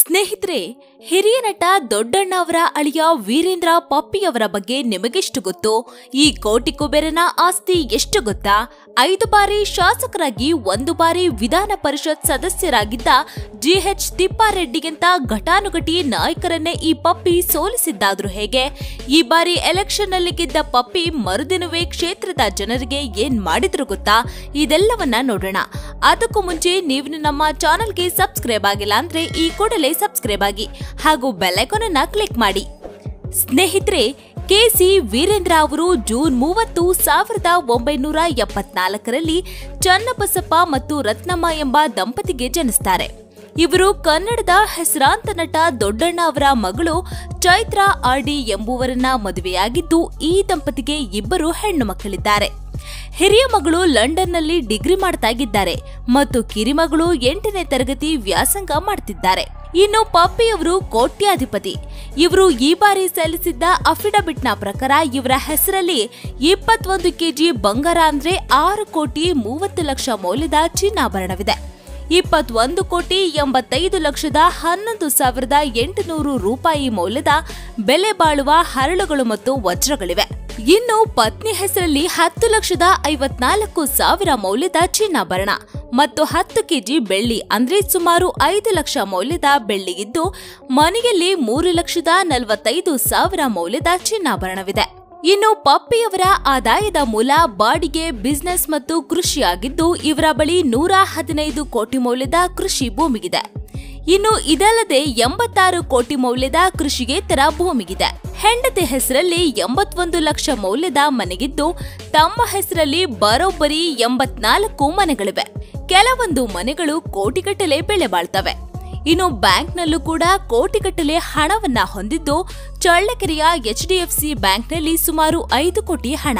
ಸ್ನೇಹಿತರೆ ಹಿರಿಯ ನಟ ದೊಡ್ಡಣ್ಣ ಅವರ ಅಳಿಯ ವೀರೇಂದ್ರ ಪಪ್ಪಿಯವರ ಬಗ್ಗೆ ನಿಮಗೆಷ್ಟು ಗೊತ್ತು ಈ ಕೋಟಿ ಕುಬೇರನ ಆಸ್ತಿ ಎಷ್ಟು ಗೊತ್ತಾ ಐದು ಬಾರಿ ಶಾಸಕರಾಗಿ ಒಂದು ಬಾರಿ ವಿಧಾನ ಪರಿಷತ್ ಸದಸ್ಯರಾಗಿದ್ದ ಜಿಎಚ್ ತಿಪ್ಪಾರೆಡ್ಡಿಗಿಂತ ಘಟಾನುಘಟಿ ನಾಯಕರನ್ನೇ ಈ ಪಪ್ಪಿ ಸೋಲಿಸಿದ್ದಾದ್ರೂ ಹೇಗೆ ಈ ಬಾರಿ ಎಲೆಕ್ಷನ್ ನಲ್ಲಿ ಗೆದ್ದ ಪಪ್ಪಿ ಮರುದಿನವೇ ಕ್ಷೇತ್ರದ ಜನರಿಗೆ ಏನ್ ಮಾಡಿದ್ರು ಗೊತ್ತಾ ಇದೆಲ್ಲವನ್ನ ನೋಡೋಣ ಅದಕ್ಕೂ ಮುಂಚೆ ನೀವು ನಮ್ಮ ಚಾನೆಲ್ಗೆ ಸಬ್ಸ್ಕ್ರೈಬ್ ಆಗಿಲ್ಲ ಅಂದ್ರೆ ಈ ಕೂಡಲೇ ಸಬ್ಸ್ಕ್ರೈಬ್ ಆಗಿ ಹಾಗೂ ಬೆಲ್ಲೈಕಾನ್ ಅನ್ನ ಕ್ಲಿಕ್ ಮಾಡಿ ಸ್ನೇಹಿತರೆ ಕೆಸಿ ವೀರೇಂದ್ರ ಅವರು ಜೂನ್ ಮೂವತ್ತು ಸಾವಿರದ ಒಂಬೈನೂರ ಎಪ್ಪತ್ನಾಲ್ಕರಲ್ಲಿ ಚನ್ನಬಸಪ್ಪ ಮತ್ತು ರತ್ನಮ್ಮ ಎಂಬ ದಂಪತಿಗೆ ಜನಿಸ್ತಾರೆ ಇವರು ಕನ್ನಡದ ಹೆಸರಾಂತ ನಟ ದೊಡ್ಡಣ್ಣ ಅವರ ಮಗಳು ಚೈತ್ರ ಆರ್ಡಿ ಎಂಬುವರನ್ನ ಮದುವೆಯಾಗಿದ್ದು ಈ ದಂಪತಿಗೆ ಇಬ್ಬರು ಹೆಣ್ಣು ಮಕ್ಕಳಿದ್ದಾರೆ ಹಿರಿಯ ಮಗಳು ಲಂಡನ್ನಲ್ಲಿ ಡಿಗ್ರಿ ಮಾಡ್ತಾ ಇದ್ದಾರೆ ಮತ್ತು ಕಿರಿಮಗಳು ಎಂಟನೇ ತರಗತಿ ವ್ಯಾಸಂಗ ಮಾಡ್ತಿದ್ದಾರೆ ಇನ್ನು ಪಪ್ಪಿಯವರು ಕೋಟ್ಯಾಧಿಪತಿ ಇವರು ಈ ಬಾರಿ ಸಲ್ಲಿಸಿದ್ದ ಅಫಿಡವಿಟ್ನ ಪ್ರಕಾರ ಇವರ ಹೆಸರಲ್ಲಿ ಇಪ್ಪತ್ತೊಂದು ಕೆಜಿ ಬಂಗಾರ ಅಂದ್ರೆ ಆರು ಕೋಟಿ ಮೂವತ್ತು ಲಕ್ಷ ಮೌಲ್ಯದ ಚಿನ್ನಾಭರಣವಿದೆ ಇಪ್ಪತ್ತೊಂದು ಕೋಟಿ ಎಂಬತ್ತೈದು ಲಕ್ಷದ ಹನ್ನೊಂದು ಸಾವಿರದ ಎಂಟುನೂರು ರೂಪಾಯಿ ಮೌಲ್ಯದ ಬೆಲೆ ಬಾಳುವ ಹರಳುಗಳು ಮತ್ತು ವಜ್ರಗಳಿವೆ ಇನ್ನು ಪತ್ನಿ ಹೆಸರಲ್ಲಿ ಹತ್ತು ಲಕ್ಷದ ಐವತ್ನಾಲ್ಕು ಸಾವಿರ ಮೌಲ್ಯದ ಚಿನ್ನಾಭರಣ ಮತ್ತು ಹತ್ತು ಕೆಜಿ ಬೆಳ್ಳಿ ಅಂದ್ರೆ ಸುಮಾರು ಐದು ಲಕ್ಷ ಮೌಲ್ಯದ ಬೆಳ್ಳಿ ಇದ್ದು ಮನೆಯಲ್ಲಿ ಮೂರು ಲಕ್ಷದ ನಲವತ್ತೈದು ಸಾವಿರ ಮೌಲ್ಯದ ಚಿನ್ನಾಭರಣವಿದೆ ಇನ್ನು ಪಪ್ಪಿಯವರ ಆದಾಯದ ಮೂಲ ಬಾಡಿಗೆ ಬಿಸ್ನೆಸ್ ಮತ್ತು ಕೃಷಿಯಾಗಿದ್ದು ಇವರ ಬಳಿ ನೂರ ಹದಿನೈದು ಕೋಟಿ ಮೌಲ್ಯದ ಕೃಷಿ ಭೂಮಿಗಿದೆ ಇನ್ನು ಇದಲ್ಲದೆ ಎಂಬತ್ತಾರು ಕೋಟಿ ಮೌಲ್ಯದ ಕೃಷಿಗೇತರ ಭೂಮಿಗಿದೆ ಹೆಂಡತಿ ಹೆಸರಲ್ಲಿ ಎಂಬತ್ತೊಂದು ಲಕ್ಷ ಮೌಲ್ಯದ ಮನೆಗಿದ್ದು ತಮ್ಮ ಹೆಸರಲ್ಲಿ ಬರೋಬ್ಬರಿ ಎಂಬತ್ನಾಲ್ಕು ಮನೆಗಳಿವೆ ಕೆಲವೊಂದು ಮನೆಗಳು ಕೋಟಿಗಟ್ಟಲೆ ಬೆಲೆ ಬಾಳ್ತವೆ ಇನ್ನು ಬ್ಯಾಂಕ್ನಲ್ಲೂ ಕೂಡ ಕೋಟಿಗಟ್ಟಲೆ ಹಣವನ್ನ ಹೊಂದಿದ್ದು ಚಳ್ಳಕೆರೆಯ ಎಚ್ಡಿಎಫ್ಸಿ ಬ್ಯಾಂಕ್ನಲ್ಲಿ ಸುಮಾರು ಐದು ಕೋಟಿ ಹಣ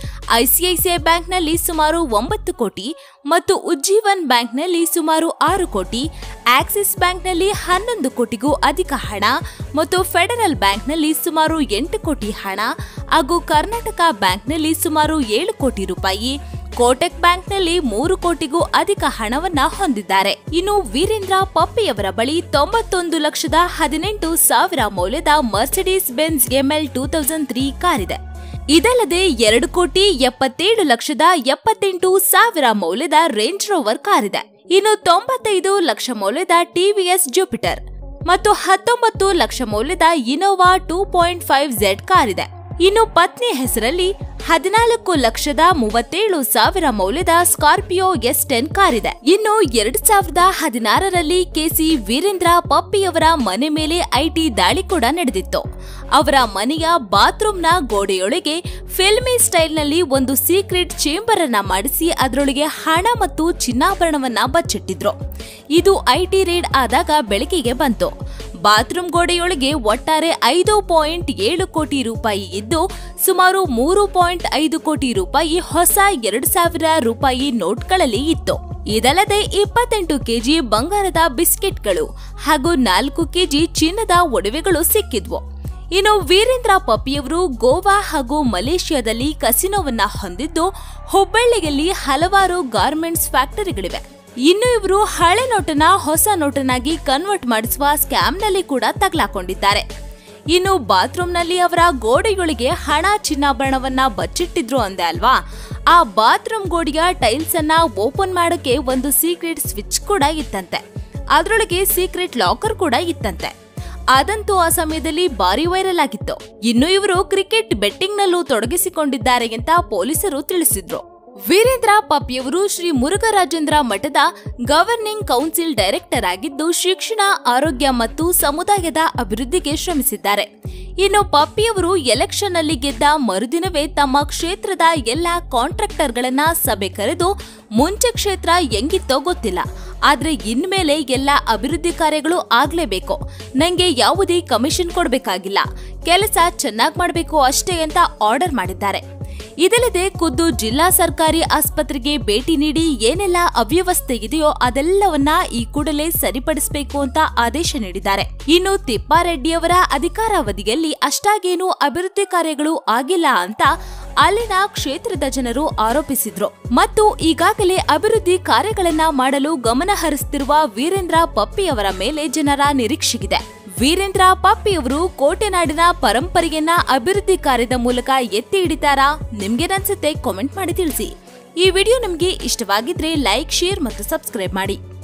ಐಸಿಐಸಿಐ ಬ್ಯಾಂಕ್ನಲ್ಲಿ ಸುಮಾರು ಒಂಬತ್ತು ಕೋಟಿ ಮತ್ತು ಉಜ್ಜೀವನ್ ಬ್ಯಾಂಕ್ನಲ್ಲಿ ಸುಮಾರು ಆರು ಕೋಟಿ ಆಕ್ಸಿಸ್ ಬ್ಯಾಂಕ್ನಲ್ಲಿ ಹನ್ನೊಂದು ಕೋಟಿಗೂ ಅಧಿಕ ಹಣ ಮತ್ತು ಫೆಡರಲ್ ಬ್ಯಾಂಕ್ನಲ್ಲಿ ಸುಮಾರು ಎಂಟು ಕೋಟಿ ಹಣ ಹಾಗೂ ಕರ್ನಾಟಕ ಬ್ಯಾಂಕ್ನಲ್ಲಿ ಸುಮಾರು ಏಳು ಕೋಟಿ ರೂಪಾಯಿ ಕೋಟಕ್ ಬ್ಯಾಂಕ್ನಲ್ಲಿ ಮೂರು ಕೋಟಿಗೂ ಅಧಿಕ ಹಣವನ್ನ ಹೊಂದಿದ್ದಾರೆ ಇನ್ನು ವೀರೇಂದ್ರ ಪಪ್ಪಿಯವರ ಬಳಿ ತೊಂಬತ್ತೊಂದು ಲಕ್ಷದ ಹದಿನೆಂಟು ಸಾವಿರ ಮೌಲ್ಯದ Mercedes Benz ML two thousand three ಕಾರಿದೆ ಇದಲ್ಲದೆ ಎರಡು ಕೋಟಿ ಎಪ್ಪತ್ತೇಳು ಲಕ್ಷದ ಎಪ್ಪತ್ತೆಂಟು ಸಾವಿರ ಮೌಲ್ಯದ ರೇಂಜ್ ರೋವರ್ ಕಾರಿದೆ ಇನ್ನು ತೊಂಬತ್ತೈದು ಲಕ್ಷ ಮೌಲ್ಯದ ಟಿವಿಎಸ್ ಜುಪಿಟರ್ ಮತ್ತು ಹತ್ತೊಂಬತ್ತು ಲಕ್ಷ ಮೌಲ್ಯದ Innova two point five Z ಕಾರಿದೆ ಇನ್ನು ಪತ್ನಿ ಹೆಸರಲ್ಲಿ ಹದಿನಾಲ್ಕು ಲಕ್ಷದ ಮೂವತ್ತೇಳು ಸಾವಿರ ಮೌಲ್ಯದ ಸ್ಕಾರ್ಪಿಯೋ ಎಸ್ ಟೆನ್ ಕಾರಿದೆ ಇನ್ನು ಎರಡ್ ಸಾವಿರದ ಹದಿನಾರರಲ್ಲಿ ಕೆಸಿ ವೀರೇಂದ್ರ ಪಪ್ಪಿಯವರ ಮನೆ ಮೇಲೆ ಐಟಿ ದಾಳಿ ಕೂಡ ನಡೆದಿತ್ತು ಅವರ ಮನೆಯ ಬಾತ್ರೂಮ್ನ ಗೋಡೆಯೊಳಗೆ ಫಿಲ್ಮಿ ಸ್ಟೈಲ್ನಲ್ಲಿ ಒಂದು ಸೀಕ್ರೆಟ್ ಚೇಂಬರ್ ಅನ್ನ ಮಾಡಿಸಿ ಅದರೊಳಗೆ ಹಣ ಮತ್ತು ಚಿನ್ನಾಭರಣವನ್ನ ಬಚ್ಚಿಟ್ಟಿದ್ರು ಇದು ಐಟಿ ರೇಡ್ ಆದಾಗ ಬೆಳಕಿಗೆ ಬಂತು ಬಾತ್ರೂಮ್ ಗೋಡೆಯೊಳಗೆ ಒಟ್ಟಾರೆ ಐದು ಪಾಯಿಂಟ್ ಏಳು ಕೋಟಿ ರೂಪಾಯಿ ಇದ್ದು ಸುಮಾರು ಮೂರು ಪಾಯಿಂಟ್ ಐದು ಕೋಟಿ ರೂಪಾಯಿ ಹೊಸ ಎರಡು ಸಾವಿರ ರೂಪಾಯಿ ನೋಟ್ಗಳಲ್ಲಿ ಇತ್ತು ಇದಲ್ಲದೆ ಇಪ್ಪತ್ತೆಂಟು ಕೆಜಿ ಬಂಗಾರದ ಬಿಸ್ಕೆಟ್ಗಳು ಹಾಗೂ ನಾಲ್ಕು ಕೆಜಿ ಚಿನ್ನದ ಒಡವೆಗಳು ಸಿಕ್ಕಿದ್ವು ಇನ್ನು ವೀರೇಂದ್ರ ಪಪ್ಪಿಯವರು ಗೋವಾ ಹಾಗೂ ಮಲೇಷ್ಯಾದಲ್ಲಿ ಕಸಿನೋವನ್ನ ಹೊಂದಿದ್ದು ಹುಬ್ಬಳ್ಳಿಯಲ್ಲಿ ಹಲವಾರು ಗಾರ್ಮೆಂಟ್ಸ್ ಫ್ಯಾಕ್ಟರಿಗಳಿವೆ ಇನ್ನು ಇವರು ಹಳೆ ನೋಟನ ಹೊಸ ನೋಟನಾಗಿ ಕನ್ವರ್ಟ್ ಮಾಡಿಸುವ ಸ್ಕ್ಯಾಮ್ನಲ್ಲಿ ಕೂಡ ತಗಲಾಕೊಂಡಿದ್ದಾರೆ ಇನ್ನು ಬಾತ್ರೂಮ್ನಲ್ಲಿ ಅವರ ಗೋಡೆಯೊಳಗೆ ಹಣ ಚಿನ್ನಾಭರಣವನ್ನ ಬಚ್ಚಿಟ್ಟಿದ್ರು ಅಂದೆ ಅಲ್ವಾ ಆ ಬಾತ್ರೂಮ್ ಗೋಡೆಯ ಟೈಲ್ಸ್ ಅನ್ನ ಓಪನ್ ಮಾಡೋಕೆ ಒಂದು ಸೀಕ್ರೆಟ್ ಸ್ವಿಚ್ ಕೂಡ ಇತ್ತಂತೆ ಅದರೊಳಗೆ ಸೀಕ್ರೆಟ್ ಲಾಕರ್ ಕೂಡ ಇತ್ತಂತೆ ಅದಂತೂ ಆ ಸಮಯದಲ್ಲಿ ಭಾರಿ ವೈರಲ್ ಆಗಿತ್ತು ಇನ್ನು ಇವರು ಕ್ರಿಕೆಟ್ ಬೆಟ್ಟಿಂಗ್ ನಲ್ಲೂ ತೊಡಗಿಸಿಕೊಂಡಿದ್ದಾರೆ ಅಂತ ಪೊಲೀಸರು ತಿಳಿಸಿದ್ರು ವೀರೇಂದ್ರ ಪಪ್ಪಿಯವರು ಶ್ರೀ ಮುರುಘರಾಜೇಂದ್ರ ಮಠದ ಗವರ್ನಿಂಗ್ ಕೌನ್ಸಿಲ್ ಡೈರೆಕ್ಟರ್ ಆಗಿದ್ದು ಶಿಕ್ಷಣ ಆರೋಗ್ಯ ಮತ್ತು ಸಮುದಾಯದ ಅಭಿವೃದ್ಧಿಗೆ ಶ್ರಮಿಸಿದ್ದಾರೆ ಇನ್ನು ಪಪ್ಪಿಯವರು ಎಲೆಕ್ಷನ್ ನಲ್ಲಿ ಗೆದ್ದ ಮರುದಿನವೇ ತಮ್ಮ ಕ್ಷೇತ್ರದ ಎಲ್ಲ ಕಾಂಟ್ರಾಕ್ಟರ್ಗಳನ್ನ ಸಭೆ ಕರೆದು ಮುಂಚೆ ಕ್ಷೇತ್ರ ಹೆಂಗಿತ್ತೋ ಗೊತ್ತಿಲ್ಲ ಆದ್ರೆ ಇನ್ಮೇಲೆ ಎಲ್ಲ ಅಭಿವೃದ್ಧಿ ಕಾರ್ಯಗಳು ಆಗ್ಲೇಬೇಕು ನಂಗೆ ಯಾವುದೇ ಕಮಿಷನ್ ಕೊಡಬೇಕಾಗಿಲ್ಲ ಕೆಲಸ ಚೆನ್ನಾಗಿ ಮಾಡಬೇಕು ಅಷ್ಟೇ ಅಂತ ಆರ್ಡರ್ ಮಾಡಿದ್ದಾರೆ ಇದಲ್ಲದೆ ಖುದ್ದು ಜಿಲ್ಲಾ ಸರ್ಕಾರಿ ಆಸ್ಪತ್ರೆಗೆ ಭೇಟಿ ನೀಡಿ ಏನೆಲ್ಲ ಅವ್ಯವಸ್ಥೆ ಇದೆಯೋ ಅದೆಲ್ಲವನ್ನ ಈ ಕೂಡಲೇ ಸರಿಪಡಿಸಬೇಕು ಅಂತ ಆದೇಶ ನೀಡಿದ್ದಾರೆ ಇನ್ನು ತಿಪ್ಪಾರೆಡ್ಡಿಯವರ ಅಧಿಕಾರಾವಧಿಯಲ್ಲಿ ಅಷ್ಟಾಗೇನು ಅಭಿವೃದ್ಧಿ ಕಾರ್ಯಗಳು ಆಗಿಲ್ಲ ಅಂತ ಅಲ್ಲಿನ ಕ್ಷೇತ್ರದ ಜನರು ಆರೋಪಿಸಿದ್ರು ಮತ್ತು ಈಗಾಗಲೇ ಅಭಿವೃದ್ಧಿ ಕಾರ್ಯಗಳನ್ನ ಮಾಡಲು ಗಮನ ಹರಿಸುತ್ತಿರುವ ವೀರೇಂದ್ರ ಪಪ್ಪಿಯವರ ಮೇಲೆ ಜನರ ನಿರೀಕ್ಷೆಗಿದೆ ವೀರೇಂದ್ರ ಪಪ್ಪಿಯವರು ಕೋಟೆನಾಡಿನ ಪರಂಪರೆಯನ್ನ ಅಭಿವೃದ್ಧಿ ಕಾರ್ಯದ ಮೂಲಕ ಎತ್ತಿ ಹಿಡಿತಾರಾ ನಿಮ್ಗೇನನ್ಸುತ್ತೆ ಕಾಮೆಂಟ್ ಮಾಡಿ ತಿಳಿಸಿ ಈ ವಿಡಿಯೋ ನಿಮ್ಗೆ ಇಷ್ಟವಾಗಿದ್ರೆ ಲೈಕ್ ಶೇರ್ ಮತ್ತು ಸಬ್ಸ್ಕ್ರೈಬ್ ಮಾಡಿ